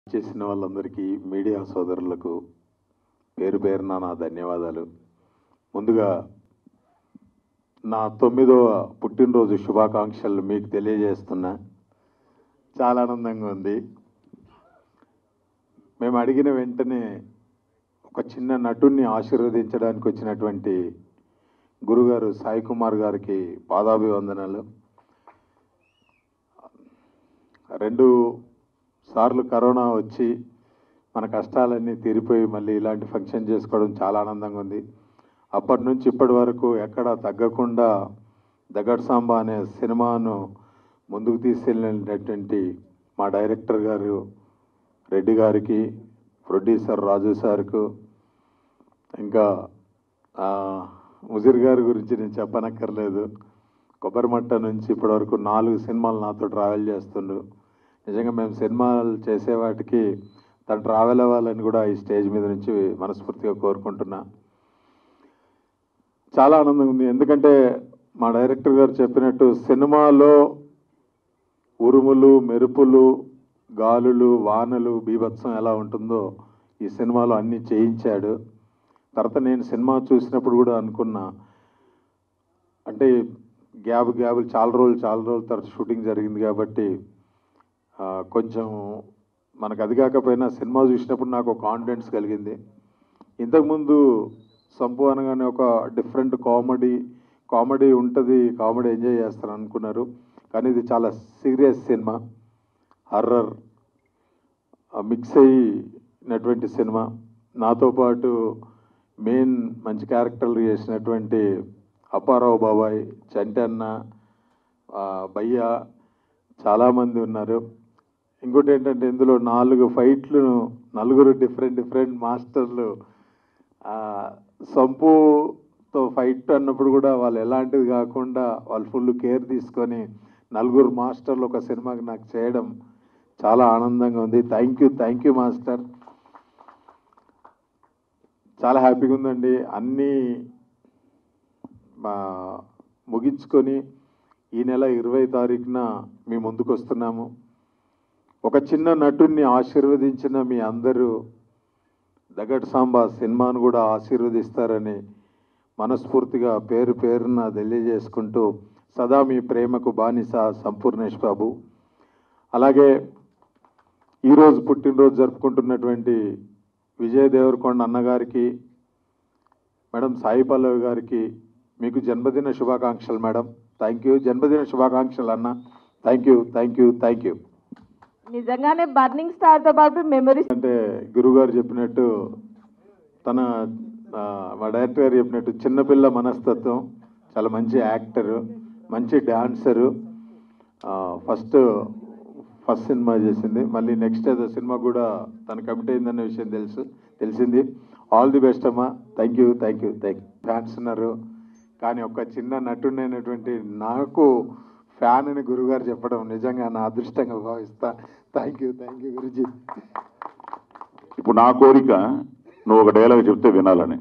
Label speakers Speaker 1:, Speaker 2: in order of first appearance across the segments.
Speaker 1: చేసిన వాళ్ళందరికీ మీడియా సోదరులకు పేరు పేరున నా ధన్యవాదాలు ముందుగా నా తొమ్మిదవ పుట్టినరోజు శుభాకాంక్షలు మీకు తెలియజేస్తున్నా చాలా ఆనందంగా ఉంది మేము అడిగిన వెంటనే ఒక చిన్న నటుణ్ణి ఆశీర్వదించడానికి వచ్చినటువంటి గురుగారు సాయి కుమార్ గారికి పాదాభివందనాలు రెండు సార్లు కరోనా వచ్చి మన కష్టాలన్నీ తీరిపోయి మళ్ళీ ఇలాంటి ఫంక్షన్ చేసుకోవడం చాలా ఆనందంగా ఉంది అప్పటి నుంచి ఇప్పటి వరకు ఎక్కడ తగ్గకుండా దగడ్ సాంబా అనే సినిమాను ముందుకు తీసుకెళ్ళినటువంటి మా డైరెక్టర్ గారు రెడ్డి గారికి ప్రొడ్యూసర్ రాజు సార్కు ఇంకా ఆ, ముజిర్ గారి గురించి నేను చెప్పనక్కర్లేదు కొబ్బరిమట్ట నుంచి ఇప్పటివరకు నాలుగు సినిమాలు నాతో ట్రావెల్ చేస్తుండు నిజంగా మేము సినిమాలు చేసే వాటికి తను ట్రావెల్ అవ్వాలని కూడా ఈ స్టేజ్ మీద నుంచి మనస్ఫూర్తిగా కోరుకుంటున్నా చాలా ఆనందంగా ఉంది ఎందుకంటే మా డైరెక్టర్ గారు చెప్పినట్టు సినిమాలో ఉరుములు మెరుపులు గాలులు వానలు బీభత్సం ఎలా ఉంటుందో ఈ సినిమాలో అన్నీ చేయించాడు తర్వాత నేను సినిమా చూసినప్పుడు కూడా అనుకున్నా అంటే గ్యాప్ గ్యాబులు చాలా రోజులు చాలా రోజుల తర్వాత షూటింగ్ జరిగింది కాబట్టి ఆ, కొంచెం మనకు అది కాకపోయినా సినిమా చూసినప్పుడు నాకు ఒక కాన్ఫిడెన్స్ కలిగింది ఇంతకుముందు సంపు అనగానే ఒక డిఫరెంట్ కామెడీ కామెడీ ఉంటుంది కామెడీ ఎంజాయ్ చేస్తారు అనుకున్నారు కానీ ఇది చాలా సీరియస్ సినిమా హర్రర్ మిక్స్ అయినటువంటి సినిమా నాతో పాటు మెయిన్ మంచి క్యారెక్టర్లు చేసినటువంటి అప్పారావు బాబాయ్ చంటన్న ఆ, భయ్య చాలామంది ఉన్నారు ఇంకోటి ఏంటంటే ఇందులో నాలుగు ఫైట్లను నలుగురు డిఫరెంట్ డిఫరెంట్ మాస్టర్లు ఆ, సంపుతో ఫైట్ అన్నప్పుడు కూడా వాళ్ళు ఎలాంటిది కాకుండా వాళ్ళు ఫుల్ కేర్ తీసుకొని నలుగురు మాస్టర్లు ఒక సినిమాకి నాకు చేయడం చాలా ఆనందంగా ఉంది thank you thank you master చాలా హ్యాపీగా ఉందండి అన్నీ మా ముగించుకొని ఈ నెల ఇరవై తారీఖున మీ ముందుకు వస్తున్నాము ఒక చిన్న నటుణ్ణి ఆశీర్వదించిన మీ అందరూ దగడ్ సాంబా సినిమాను కూడా ఆశీర్వదిస్తారని మనస్ఫూర్తిగా పేరు పేరున తెలియజేసుకుంటూ సదా మీ ప్రేమకు బానిస సంపూర్ణేష్ బాబు అలాగే ఈరోజు పుట్టినరోజు జరుపుకుంటున్నటువంటి విజయ్ దేవరకొండ అన్నగారికి మేడం సాయి పల్లవి గారికి మీకు జన్మదిన శుభాకాంక్షలు మేడం థ్యాంక్ యూ జన్మదిన శుభాకాంక్షలు అన్న thank you thank you thank you
Speaker 2: నిజంగానే బర్నింగ్ స్టార్ తో పాటు మెమరీస్
Speaker 1: అంటే గురుగారు చెప్పినట్టు తన ఆ, మా డైరెక్టర్ గారు చెప్పినట్టు చిన్నపిల్ల మనస్తత్వం చాలా మంచి యాక్టరు మంచి డాన్సరు ఫస్ట్ ఫస్ట్ సినిమా చేసింది మళ్ళీ నెక్స్ట్ ఏదో సినిమా కూడా తన కమిట్ అయిందన్న విషయం తెలుసు తెలిసింది ఆల్ ది బెస్ట్ అమ్మా thank you thank you thank you fans ఉన్నారు కానీ ఒక చిన్న నటుడైనటువంటి నాకు ఫ్యాన్ అని గురుగారు చెప్పడం నిజంగా నా అదృష్టంగా భావిస్తా థ్యాంక్ యూ థ్యాంక్ యూ గురుజీ
Speaker 3: ఇప్పుడు నా కోరిక నువ్వు ఒక డైలాగ్ చెప్తే వినాలని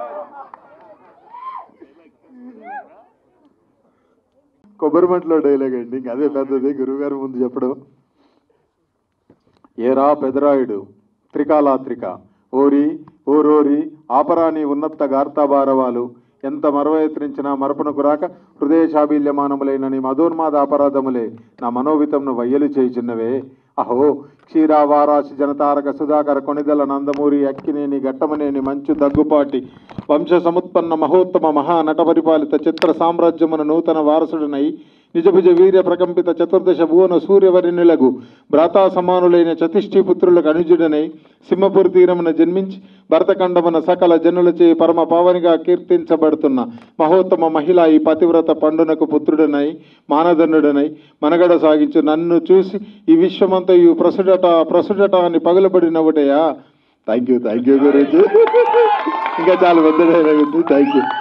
Speaker 1: కొబ్బరిమట్లో డైలాగ్ అండి ఇంక అదే పెద్దది గురువుగారు ముందు చెప్పడం ఏరా పెదరాయుడు త్రికాలాత్రిక ఓరి ఓరోరి ఆపరాని ఉన్నత గార్తాభారవాలు ఎంత మరవయత్నించినా మరపునకు రాక హృదయ చాబీల్యమానములైన నీ మధోన్మాద అపరాధములే నా మనోవితంను వయ్యలు చేయుచున్నవే అహో క్షీరావారాశి జనతారక సుధాకర కొణిదల నందమూరి అక్కినేని ఘట్టమనేని మంచు దగ్గుపాటి వంశ సముత్పన్న మహోత్తమ మహా నట పరిపాలిత చిత్ర సామ్రాజ్యమున నూతన వారసుడనై నిజభుజ వీర్య ప్రకంపిత చతుర్దశ భువన సూర్యవరిణులకు భ్రాతా సమానులైన చతిష్ఠి పుత్రులకు అనుజుడనై సింహపురి తీరమున జన్మించి భరతఖండమున సకల జనులచే పరమ పావనిగా కీర్తించబడుతున్న మహోత్తమ మహిళ ఈ పతివ్రత పండునకు పుత్రుడనై మానదండుడనై మనగడ సాగించు నన్ను చూసి ఈ విశ్వమంతయు ప్రసుడట ప్రసుడట అని పగులబడినవుటయా థ్యాంక్ యూ థ్యాంక్ యూ గురించి ఇంకా చాలా పెద్ద డైలాగ్ ఉంది థ్యాంక్ యూ